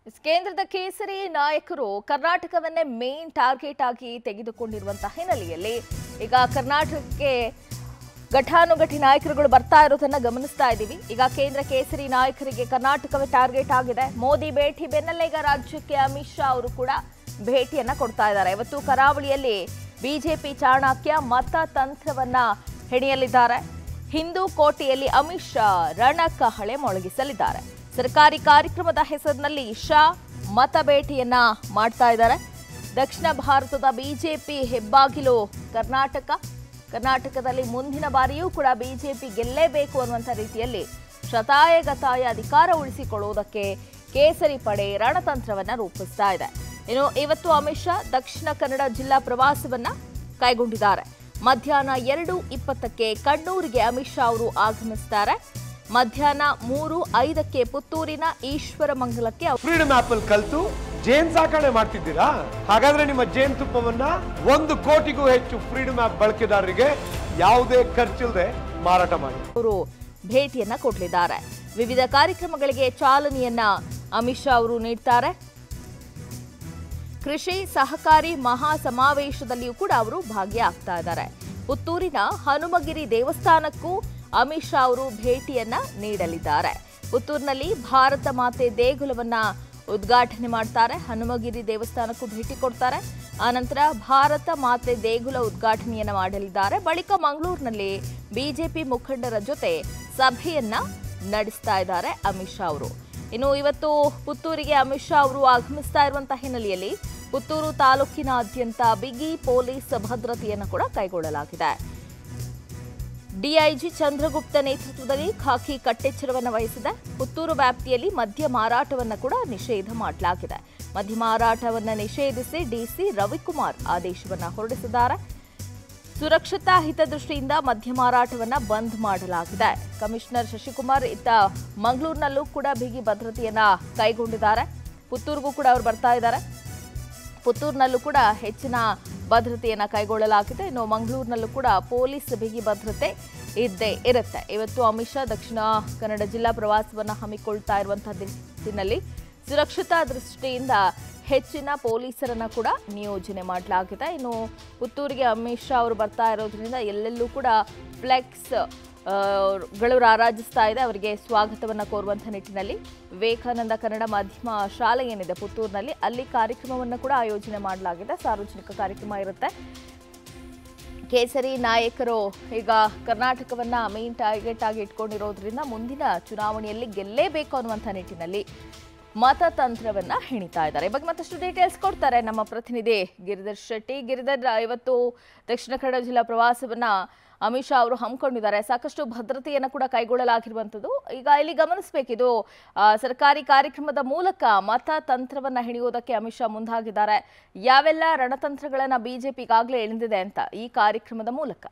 S, ಕೇಂದ್ರದ ಕೇಸರಿ ನಾಯಕರು ಕರ್ನಾಟಕವನ್ನೇ ಮೇನ್ ಟಾರ್ಗೆಟ್ ಆಗಿ ತೆಗೆದುಕೊಂಡಿರುವಂತಹ ಹಿನ್ನೆಲೆಯಲ್ಲಿ ಈಗ ಕರ್ನಾಟಕಕ್ಕೆ ಘಟಾನುಘಟಿ ನಾಯಕರುಗಳು ಬರ್ತಾ ಇರೋದನ್ನ ಗಮನಿಸ್ತಾ ಇದ್ದೀವಿ ಈಗ ಕೇಂದ್ರ ಕೇಸರಿ ನಾಯಕರಿಗೆ ಕರ್ನಾಟಕವೇ ಟಾರ್ಗೆಟ್ ಆಗಿದೆ ಮೋದಿ ಭೇಟಿ ಬೆನ್ನಲ್ಲೇ ಈಗ ರಾಜ್ಯಕ್ಕೆ ಅಮಿತ್ ಶಾ ಅವರು ಕೂಡ ಭೇಟಿಯನ್ನ ಕೊಡ್ತಾ ಇದ್ದಾರೆ ಇವತ್ತು ಕರಾವಳಿಯಲ್ಲಿ ಬಿಜೆಪಿ ಚಾಣಕ್ಯ ಮತತಂತ್ರವನ್ನ ಹೆಣೆಯಲಿದ್ದಾರೆ ಹಿಂದೂ ಕೋಟೆಯಲ್ಲಿ ಅಮಿತ್ ಶಾ ರಣಕಹಳೆ ಮೊಳಗಿಸಲಿದ್ದಾರೆ ಸರ್ಕಾರಿ ಕಾರ್ಯಕ್ರಮದ ಹೆಸರಿನಲ್ಲಿ ಶಾ ಮತ ಭೇಟಿಯನ್ನ ಮಾಡ್ತಾ ಇದ್ದಾರೆ ದಕ್ಷಿಣ ಭಾರತದ ಬಿಜೆಪಿ ಹೆಬ್ಬಾಗಿಲು ಕರ್ನಾಟಕ ಕರ್ನಾಟಕದಲ್ಲಿ ಮುಂದಿನ ಬಾರಿಯೂ ಕೂಡ ಬಿಜೆಪಿ ಗೆಲ್ಲೇಬೇಕು ಅನ್ನುವಂಥ ರೀತಿಯಲ್ಲಿ ಶತಾಯ ಗತಾಯ ಅಧಿಕಾರ ಉಳಿಸಿಕೊಳ್ಳುವುದಕ್ಕೆ ಕೇಸರಿ ಪಡೆ ರಣತಂತ್ರವನ್ನ ರೂಪಿಸ್ತಾ ಇದೆ ಇನ್ನು ಇವತ್ತು ಅಮಿತ್ ಶಾ ದಕ್ಷಿಣ ಕನ್ನಡ ಜಿಲ್ಲಾ ಪ್ರವಾಸವನ್ನ ಕೈಗೊಂಡಿದ್ದಾರೆ ಮಧ್ಯಾಹ್ನ ಎರಡು ಇಪ್ಪತ್ತಕ್ಕೆ ಕಣ್ಣೂರಿಗೆ ಅಮಿತ್ ಶಾ ಅವರು ಆಗಮಿಸ್ತಾರೆ ಮಧ್ಯಾಹ್ನ ಮೂರು ಐದಕ್ಕೆ ಪುತ್ತೂರಿನ ಈಶ್ವರ ಮಂಗಲಕ್ಕೆ ಫ್ರೀಡಮ್ ಆಪ್ ಅಲ್ಲಿ ಕಲ್ತು ಜೇನ್ ಸಾಕಣೆ ಮಾಡ್ತಿದ್ದೀರಾ ಹಾಗಾದ್ರೆ ನಿಮ್ಮ ಜೇನ್ ತುಪ್ಪವನ್ನ ಒಂದು ಕೋಟಿಗೂ ಹೆಚ್ಚು ಫ್ರೀಡಮ್ ಆಪ್ ಬಳಕೆದಾರರಿಗೆ ಯಾವುದೇ ಖರ್ಚಿಲ್ಲದೆ ಮಾರಾಟ ಮಾಡಿ ಅವರು ಭೇಟಿಯನ್ನ ಕೊಡಲಿದ್ದಾರೆ ವಿವಿಧ ಕಾರ್ಯಕ್ರಮಗಳಿಗೆ ಚಾಲನೆಯನ್ನ ಅಮಿತ್ ಶಾ ಅವರು ನೀಡ್ತಾರೆ ಕೃಷಿ ಸಹಕಾರಿ ಮಹಾ ಸಮಾವೇಶದಲ್ಲಿಯೂ ಕೂಡ ಅವರು ಭಾಗಿಯಾಗ್ತಾ ಇದ್ದಾರೆ ಪುತ್ತೂರಿನ ಹನುಮಗಿರಿ ದೇವಸ್ಥಾನಕ್ಕೂ ಅಮಿತ್ ಶಾ ಅವರು ಭೇಟಿಯನ್ನ ನೀಡಲಿದ್ದಾರೆ ಪುತ್ತೂರಿನಲ್ಲಿ ಭಾರತ ಮಾತೆ ದೇಗುಲವನ್ನ ಉದ್ಘಾಟನೆ ಮಾಡ್ತಾರೆ ಹನುಮಗಿರಿ ದೇವಸ್ಥಾನಕ್ಕೂ ಭೇಟಿ ಕೊಡ್ತಾರೆ ಆನಂತರ ಭಾರತ ಮಾತೆ ದೇಗುಲ ಉದ್ಘಾಟನೆಯನ್ನ ಮಾಡಲಿದ್ದಾರೆ ಬಳಿಕ ಮಂಗಳೂರಿನಲ್ಲಿ ಬಿಜೆಪಿ ಮುಖಂಡರ ಜೊತೆ ಸಭೆಯನ್ನ ನಡೆಸ್ತಾ ಇದ್ದಾರೆ ಅಮಿತ್ ಶಾ ಅವರು ಇನ್ನು ಇವತ್ತು ಪುತ್ತೂರಿಗೆ ಅಮಿತ್ ಶಾ ಅವರು ಆಗಮಿಸ್ತಾ ಇರುವಂತಹ ಹಿನ್ನೆಲೆಯಲ್ಲಿ ಪುತ್ತೂರು ತಾಲೂಕಿನಾದ್ಯಂತ ಬಿಗಿ ಪೊಲೀಸ್ ಭದ್ರತೆಯನ್ನು ಕೂಡ ಕೈಗೊಳ್ಳಲಾಗಿದೆ ಡಿಐಜಿ ಚಂದ್ರಗುಪ್ತ ನೇತೃತ್ವದಲ್ಲಿ ಖಾಕಿ ಕಟ್ಟೆಚ್ಚರವನ್ನು ವಹಿಸಿದೆ ಪುತ್ತೂರು ವ್ಯಾಪ್ತಿಯಲ್ಲಿ ಮದ್ಯ ಮಾರಾಟವನ್ನು ಕೂಡ ನಿಷೇಧ ಮಾಡಲಾಗಿದೆ ಮದ್ಯ ಮಾರಾಟವನ್ನು ನಿಷೇಧಿಸಿ ಡಿಸಿ ರವಿಕುಮಾರ್ ಆದೇಶವನ್ನು ಹೊರಡಿಸಿದ್ದಾರೆ ಸುರಕ್ಷತಾ ಹಿತದೃಷ್ಟಿಯಿಂದ ಮದ್ಯ ಮಾರಾಟವನ್ನ ಬಂದ್ ಮಾಡಲಾಗಿದೆ ಕಮಿಷನರ್ ಶಶಿಕುಮಾರ್ ಇತ್ತ ಮಂಗಳೂರಿನಲ್ಲೂ ಕೂಡ ಬಿಗಿ ಭದ್ರತೆಯನ್ನ ಕೈಗೊಂಡಿದ್ದಾರೆ ಪುತ್ತೂರಿಗೂ ಕೂಡ ಅವರು ಬರ್ತಾ ಇದ್ದಾರೆ ಪುತ್ತೂರಿನಲ್ಲೂ ಕೂಡ ಹೆಚ್ಚಿನ ಭದ್ರತೆಯನ್ನ ಕೈಗೊಳ್ಳಲಾಗಿದೆ ಇನ್ನು ಮಂಗಳೂರಿನಲ್ಲೂ ಕೂಡ ಪೊಲೀಸ್ ಬಿಗಿ ಭದ್ರತೆ ಇದ್ದೇ ಇರುತ್ತೆ ಇವತ್ತು ಅಮಿತ್ ಶಾ ದಕ್ಷಿಣ ಕನ್ನಡ ಜಿಲ್ಲಾ ಪ್ರವಾಸವನ್ನ ಹಮ್ಮಿಕೊಳ್ತಾ ಇರುವಂತಹ ನಿಟ್ಟಿನಲ್ಲಿ ಸುರಕ್ಷತಾ ದೃಷ್ಟಿಯಿಂದ ಹೆಚ್ಚಿನ ಪೊಲೀಸರನ್ನ ಕೂಡ ನಿಯೋಜನೆ ಮಾಡಲಾಗಿದೆ ಇನ್ನು ಪುತ್ತೂರಿಗೆ ಅಮಿತ್ ಶಾ ಅವರು ಬರ್ತಾ ಇರೋದ್ರಿಂದ ಎಲ್ಲೆಲ್ಲೂ ಕೂಡ ಫ್ಲೆಕ್ಸ್ ಆ, ಗಳು ರಾರಾಜಿಸ್ತಾ ಇದೆ ಅವರಿಗೆ ಸ್ವಾಗತವನ್ನ ಕೋರುವಂತಹ ನಿಟ್ಟಿನಲ್ಲಿ ವಿವೇಕಾನಂದ ಕನ್ನಡ ಮಾಧ್ಯಮ ಶಾಲೆ ಏನಿದೆ ಪುತ್ತೂರಿನಲ್ಲಿ ಅಲ್ಲಿ ಕಾರ್ಯಕ್ರಮವನ್ನು ಕೂಡ ಆಯೋಜನೆ ಮಾಡಲಾಗಿದೆ ಸಾರ್ವಜನಿಕ ಕಾರ್ಯಕ್ರಮ ಇರುತ್ತೆ ಕೇಸರಿ ನಾಯಕರು ಈಗ ಕರ್ನಾಟಕವನ್ನ ಮೇನ್ ಟಾರ್ಗೆಟ್ ಆಗಿ ಇಟ್ಕೊಂಡಿರೋದ್ರಿಂದ ಮುಂದಿನ ಚುನಾವಣೆಯಲ್ಲಿ ಗೆಲ್ಲೇಬೇಕು ಅನ್ನುವಂಥ ನಿಟ್ಟಿನಲ್ಲಿ ಮತತಂತ್ರವನ್ನ ಹೆಣಿತಾ ಇದ್ದಾರೆ ಈ ಬಗ್ಗೆ ಮತ್ತಷ್ಟು ಡೀಟೇಲ್ಸ್ ಕೊಡ್ತಾರೆ ನಮ್ಮ ಪ್ರತಿನಿಧಿ ಗಿರಿಧರ್ ಶೆಟ್ಟಿ ಗಿರಿಧರ್ ಇವತ್ತು ದಕ್ಷಿಣ ಕನ್ನಡ ಜಿಲ್ಲಾ ಪ್ರವಾಸವನ್ನ ಅಮಿತ್ ಶಾ ಅವರು ಹಮ್ಮಿಕೊಂಡಿದ್ದಾರೆ ಸಾಕಷ್ಟು ಭದ್ರತೆಯನ್ನು ಕೂಡ ಕೈಗೊಳ್ಳಲಾಗಿರುವಂಥದ್ದು ಈಗ ಇಲ್ಲಿ ಗಮನಿಸಬೇಕಿದು ಆ, ಸರ್ಕಾರಿ ಕಾರ್ಯಕ್ರಮದ ಮೂಲಕ ಮತತಂತ್ರವನ್ನ ಹೆಣೆಯುವುದಕ್ಕೆ ಅಮಿತ್ ಶಾ ಮುಂದಾಗಿದ್ದಾರೆ ಯಾವೆಲ್ಲ ರಣತಂತ್ರಗಳನ್ನ ಬಿಜೆಪಿ ಈಗಾಗಲೇ ಎಳೆದಿದೆ ಅಂತ ಈ ಕಾರ್ಯಕ್ರಮದ ಮೂಲಕ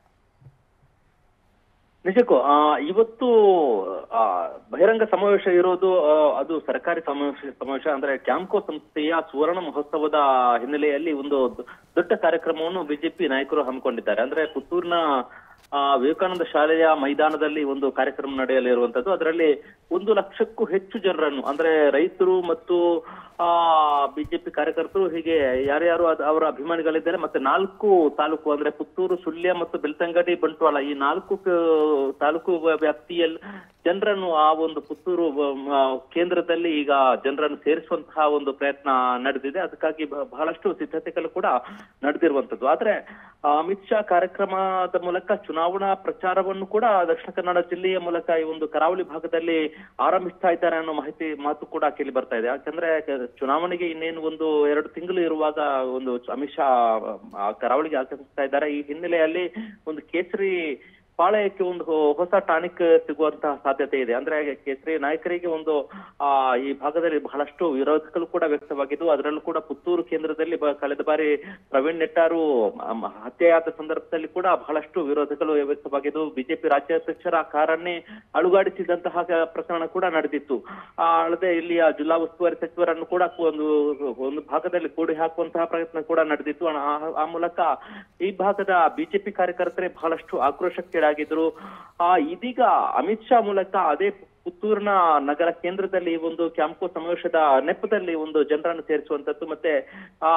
ನಿಜಕ್ಕೂ ಆ, ಇವತ್ತು ಆ, ಬಹಿರಂಗ ಸಮಾವೇಶ ಇರೋದು ಆ, ಅದು ಸರ್ಕಾರಿ ಸಮಾವೇಶ ಸಮಾವೇಶ ಅಂದ್ರೆ ಕ್ಯಾಂಪ್ಕೋ ಸಂಸ್ಥೆಯ ಸುವರ್ಣ ಮಹೋತ್ಸವದ ಹಿನ್ನೆಲೆಯಲ್ಲಿ ಒಂದು ದೊ- ದೊಡ್ಡ ಕಾರ್ಯಕ್ರಮವನ್ನು ಬಿಜೆಪಿ ನಾಯಕರು ಹಮ್ಮಿಕೊಂಡಿದ್ದಾರೆ ಅಂದ್ರೆ ಪುತ್ತೂರಿನ ಆ, ವಿವೇಕಾನಂದ ಶಾಲೆಯ ಮೈದಾನದಲ್ಲಿ ಒಂದು ಕಾರ್ಯಕ್ರಮ ನಡೆಯಲಿರುವಂತದ್ದು ಅದರಲ್ಲಿ ಒಂದು ಲಕ್ಷಕ್ಕೂ ಹೆಚ್ಚು ಜನರನ್ನು ಅಂದ್ರೆ ರೈತರು ಮತ್ತು ಆ ಬಿಜೆಪಿ ಕಾರ್ಯಕರ್ತರು ಹೀಗೆ ಯಾರ್ಯಾರು ಅದ್- ಅವರ ಅಭಿಮಾನಿಗಳಿದ್ದಾರೆ ಮತ್ತೆ ನಾಲ್ಕು ತಾಲೂಕು ಅಂದ್ರೆ ಪುತ್ತೂರು ಸುಳ್ಯ ಮತ್ತು ಬೆಳ್ತಂಗಡಿ ಬಂಟ್ವಾಳ ಈ ನಾಲ್ಕು ಕ- ತಾಲೂಕು ವ್ಯಾ- ವ್ಯಾಪ್ತಿಯಲ್ಲಿ ಜನರನ್ನು ಆ ಒಂದು ಪುತ್ತೂರು ಮ, ಕೇಂದ್ರದಲ್ಲಿ ಈಗ ಜನರನ್ನು ಸೇರಿಸುವಂತಹ ಒಂದು ಪ್ರಯತ್ನ ನಡೆದಿದೆ ಅದಕ್ಕಾಗಿ ಬ- ಬಹಳಷ್ಟು ಸಿದ್ಧತೆಗಳು ಕೂಡ ನಡೆದಿರುವಂತದ್ದು ಆದ್ರೆ ಆ, ಅಮಿತ್ ಶಾ ಕಾರ್ಯಕ್ರಮದ ಮೂಲಕ ಚುನಾವಣಾ ಪ್ರಚಾರವನ್ನು ಕೂಡ ದಕ್ಷಿಣ ಕನ್ನಡ ಜಿಲ್ಲೆಯ ಮೂಲಕ ಈ ಒಂದು ಕರಾವಳಿ ಭಾಗದಲ್ಲಿ ಆರಂಭಿಸ್ತಾ ಇದ್ದಾರೆ ಅನ್ನೋ ಮಾಹಿತಿ ಮಾತು ಕೂಡ ಕೇಳಿ ಬರ್ತಾ ಇದೆ ಯಾಕಂದ್ರೆ ಕ- ಚುನಾವಣೆಗೆ ಇನ್ನೇನು ಒಂದು ಎರಡು ತಿಂಗಳು ಇರುವಾಗ ಒಂದು ಅಮಿತ್ ಶಾ ಆ, ಕರಾವಳಿಗೆ ಆಗಮಿಸ್ತಾ ಇದ್ದಾರೆ ಈ ಹಿನ್ನೆಲೆಯಲ್ಲಿ ಒಂದು ಕೇಸರಿ ಪಾಳಯಕ್ಕೆ ಒಂದು ಹೊ- ಹೊಸ ಟಾನಿಕ್ ಸಿಗುವಂತಹ ಸಾಧ್ಯತೆ ಇದೆ ಅಂದ್ರೆ ಕೇಸರಿ ನಾಯಕರಿಗೆ ಒಂದು ಆ ಈ ಭಾಗದಲ್ಲಿ ಬಹಳಷ್ಟು ವಿರೋಧಗಳು ಕೂಡ ವ್ಯಕ್ತವಾಗಿದ್ದು ಅದರಲ್ಲೂ ಕೂಡ ಪುತ್ತೂರು ಕೇಂದ್ರದಲ್ಲಿ ಬ- ಕಳೆದ ಬಾರಿ ಪ್ರವೀಣ್ ನೆಟ್ಟಾರು ಮ- ಹತ್ಯೆಯಾದ ಸಂದರ್ಭದಲ್ಲಿ ಕೂಡ ಬಹಳಷ್ಟು ವಿರೋಧಗಳು ವ್ಯಕ್ತವಾಗಿದ್ದು ಬಿಜೆಪಿ ರಾಜ್ಯಾಧ್ಯಕ್ಷರ ಕಾರನ್ನೇ ಅಳುಗಾಡಿಸಿದಂತಹ ಕ- ಪ್ರಕರಣ ಕೂಡ ನಡೆದಿತ್ತು ಆ, ಅಲ್ಲದೆ ಇಲ್ಲಿಯ ಜಿಲ್ಲಾ ಉಸ್ತುವಾರಿ ಸಚಿವರನ್ನು ಕೂಡ ಒಂದು ಒಂದು ಭಾಗದಲ್ಲಿ ಕೂಡಿ ಹಾಕುವಂತಹ ಪ್ರಯತ್ನ ಕೂಡ ನಡೆದಿತ್ತು ಆ- ಆ ಮೂಲಕ ಈ ಭಾಗದ ಬಿಜೆಪಿ ಕಾರ್ಯಕರ್ತರೇ ಬಹಳಷ್ಟು ಆಕ್ರೋಶಕ್ಕೀಡಾಗಿದ್ರು ಆ ಇದೀಗ ಅಮಿತ್ ಶಾ ಮೂಲಕ ಅದೇ ಪುತ್ತೂರಿನ ನಗರ ಕೇಂದ್ರದಲ್ಲಿ ಈ ಒಂದು ಕ್ಯಾಂಪ್ಕೋ ಸಮಾವೇಶದ ನೆಪದಲ್ಲಿ ಒಂದು ಜನರನ್ನು ಸೇರಿಸುವಂತದ್ದು ಮತ್ತೆ ಆ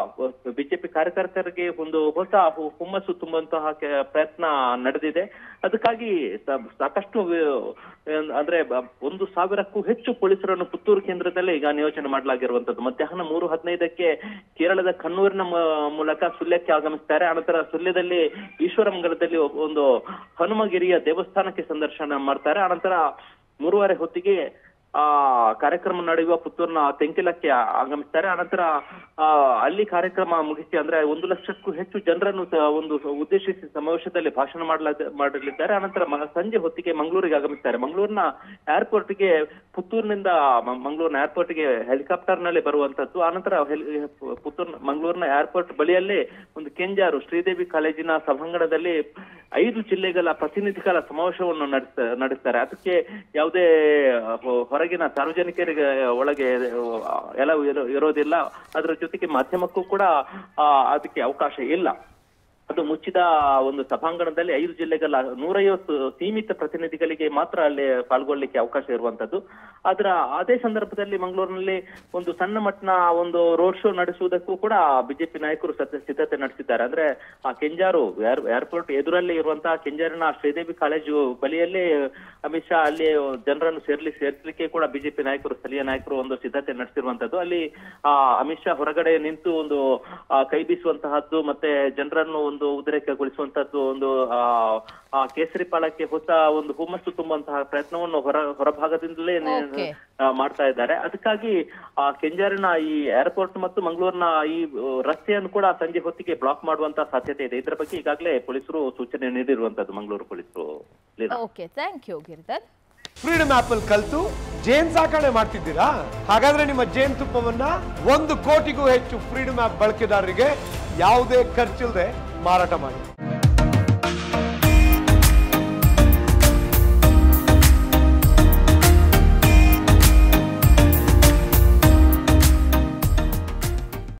ಬಿಜೆಪಿ ಕಾರ್ಯಕರ್ತರಿಗೆ ಒಂದು ಹೊಸ ಹು- ಹುಮ್ಮಸ್ಸು ತುಂಬುವಂತಹ ಕೆ- ಪ್ರಯತ್ನ ನಡೆದಿದೆ ಅದಕ್ಕಾಗಿ ಸ- ಸಾಕಷ್ಟು ವಿ- ಏನ್- ಅಂದ್ರೆ ಬ- ಒಂದು ಸಾವಿರಕ್ಕೂ ಹೆಚ್ಚು ಪೊಲೀಸರನ್ನು ಪುತ್ತೂರು ಕೇಂದ್ರದಲ್ಲಿ ಈಗ ನಿಯೋಜನೆ ಮಾಡಲಾಗಿರುವಂತದ್ದು ಮಧ್ಯಾಹ್ನ ಮೂರು ಹದಿನೈದಕ್ಕೆ ಕೇರಳದ ಕಣ್ಣೂರಿನ ಮ- ಮೂಲಕ ಸುಳ್ಯಕ್ಕೆ ಆಗಮಿಸ್ತಾರೆ ಅನಂತರ ಸುಳ್ಯದಲ್ಲಿ ಈಶ್ವರಮಂಗಲದಲ್ಲಿ ಒಬ್ಬ- ಒಂದು ಹನುಮಗಿರಿಯ ದೇವಸ್ಥಾನಕ್ಕೆ ಸಂದರ್ಶನ ಮಾಡ್ತಾರೆ ಅನಂತರ ಮೂರುವರೆ ಹೊತ್ತಿಗೆ ಆ ಕಾರ್ಯಕ್ರಮ ನಡೆಯುವ ಪುತ್ತೂರಿನ ತೆಂಕಿಲಕ್ಕೆ ಆಗಮಿಸ್ತಾರೆ ಅನಂತರ ಆ ಅಲ್ಲಿ ಕಾರ್ಯಕ್ರಮ ಮುಗಿಸಿ ಅಂದ್ರೆ ಒಂದು ಲಕ್ಷಕ್ಕೂ ಹೆಚ್ಚು ಜನರನ್ನು ಸ- ಒಂದು ಉದ್ದೇಶಿಸಿ ಸಮಾವೇಶದಲ್ಲಿ ಭಾಷಣ ಮಾಡಲ ಮಾಡಲಿದ್ದಾರೆ ಅನಂತರ ಮ- ಸಂಜೆ ಹೊತ್ತಿಗೆ ಮಂಗಳೂರಿಗೆ ಆಗಮಿಸ್ತಾರೆ ಮಂಗಳೂರಿನ ಏರ್ಪೋರ್ಟ್ಗೆ ಪುತ್ತೂರಿನಿಂದ ಮ- ಮಂಗಳೂರಿನ ಏರ್ಪೋರ್ಟ್ಗೆ ಹೆಲಿಕಾಪ್ಟರ್ ನಲ್ಲಿ ಬರುವಂತದ್ದು ಅನಂತರ ಹೆಲಿ- ಪುತ್ತೂರು ಮಂಗಳೂರಿನ ಏರ್ಪೋರ್ಟ್ ಬಳಿಯಲ್ಲೇ ಒಂದು ಕೆಂಜಾರು ಶ್ರೀದೇವಿ ಕಾಲೇಜಿನ ಸಭಾಂಗಣದಲ್ಲಿ ಐದು ಜಿಲ್ಲೆಗಳ ಪ್ರತಿನಿಧಿಗಳ ಸಮಾವೇಶವನ್ನು ನಡೆಸ ನಡೆಸ್ತಾರೆ ಅದಕ್ಕೆ ಯಾವುದೇ ಹೊ- ಹೊರಗಿನ ಸಾರ್ವಜನಿಕರಿಗೆ ಒಳಗೆ ಆ, ಎಲ್ಲವೂ ಇರೋ- ಇರೋದಿಲ್ಲ ಅದರ ಜೊತೆಗೆ ಮಾಧ್ಯಮಕ್ಕೂ ಕೂಡ ಆ, ಅದಕ್ಕೆ ಅವಕಾಶ ಇಲ್ಲ ಅದು ಮುಚ್ಚಿದ ಒಂದು ಸಭಾಂಗಣದಲ್ಲಿ ಐದು ಜಿಲ್ಲೆಗಳ ನೂರೈವತ್ತು ಸೀಮಿತ ಪ್ರತಿನಿಧಿಗಳಿಗೆ ಮಾತ್ರ ಅಲ್ಲಿ ಪಾಲ್ಗೊಳ್ಳಿಕ್ಕೆ ಅವಕಾಶ ಇರುವಂತದ್ದು ಅದರ ಅದೇ ಸಂದರ್ಭದಲ್ಲಿ ಮಂಗಳೂರಿನಲ್ಲಿ ಒಂದು ಸಣ್ಣ ಮಟ್ಟನ ಒಂದು ರೋಡ್ ಶೋ ನಡೆಸುವುದಕ್ಕೂ ಕೂಡ ಬಿಜೆಪಿ ನಾಯಕರು ಸದ್ಯ ಸಿದ್ಧತೆ ನಡೆಸಿದ್ದಾರೆ ಅಂದ್ರೆ ಆ ಕೆಂಜಾರು ಏರ್- ಏರ್ಪೋರ್ಟ್ ಎದುರಲ್ಲಿ ಇರುವಂತಹ ಕೆಂಜಾರಿನ ಶ್ರೀದೇವಿ ಕಾಲೇಜು ಬಳಿಯಲ್ಲಿ ಅಮಿತ್ ಶಾ ಅಲ್ಲಿ ಜನರನ್ನು ಸೇರ್ಲಿ ಸೇರ್ಲಿಕ್ಕೆ ಕೂಡ ಬಿಜೆಪಿ ನಾಯಕರು ಸ್ಥಳೀಯ ನಾಯಕರು ಒಂದು ಸಿದ್ಧತೆ ನಡೆಸಿರುವಂತದ್ದು ಅಲ್ಲಿ ಆ ಅಮಿತ್ ಶಾ ಹೊರಗಡೆ ನಿಂತು ಒಂದು ಆ, ಕೈ ಬೀಸುವಂತಹದ್ದು ಮತ್ತೆ ಜನರನ್ನು ಒಂದು ಉದ್ರೇಕಗೊಳಿಸುವಂತದ್ದು ಒಂದು ಆ ಆ ಕೇಸರಿ ಪಾಳಕ್ಕೆ ಹೊಸ ಒಂದು ಹುಮ್ಮಸ್ಸು ತುಂಬುವಂತಹ ಪ್ರಯತ್ನವನ್ನು ಹೊರ ಹೊರಭಾಗದಿಂದಲೇ ನೆ- Okay. ಆ, ಮಾಡ್ತಾ ಇದ್ದಾರೆ ಅದಕ್ಕಾಗಿ ಆ ಕೆಂಜಾರಿನ ಈ ಏರ್ಪೋರ್ಟ್ ಮತ್ತು ಮಂಗಳೂರಿನ ಈ ಆ, ರಸ್ತೆಯನ್ನು ಕೂಡ ಸಂಜೆ ಹೊತ್ತಿಗೆ ಬ್ಲಾಕ್ ಮಾಡುವಂತ ಸಾಧ್ಯತೆ ಇದೆ ಇದರ ಬಗ್ಗೆ ಈಗಾಗಲೇ ಪೊಲೀಸರು ಸೂಚನೆ ನೀಡಿರುವಂತದ್ದು ಮಂಗಳೂರು ಪೊಲೀಸರು Leena. Okay thank you Giridhar freedom app ಅಲ್ಲಿ ಕಲ್ತು ಜೇನ್ ಸಾಕಣೆ ಮಾಡ್ತಿದ್ದೀರಾ ಹಾಗಾದ್ರೆ ನಿಮ್ಮ ಜೇನ್ ತುಪ್ಪವನ್ನ ಒಂದು ಕೋಟಿಗೂ ಹೆಚ್ಚು ಫ್ರೀಡಮ್ ಆಪ್ ಬಳಕೆದಾರರಿಗೆ ಯಾವುದೇ ಖರ್ಚಿಲ್ಲದೆ ಮಾರಾಟ ಮಾಡಿ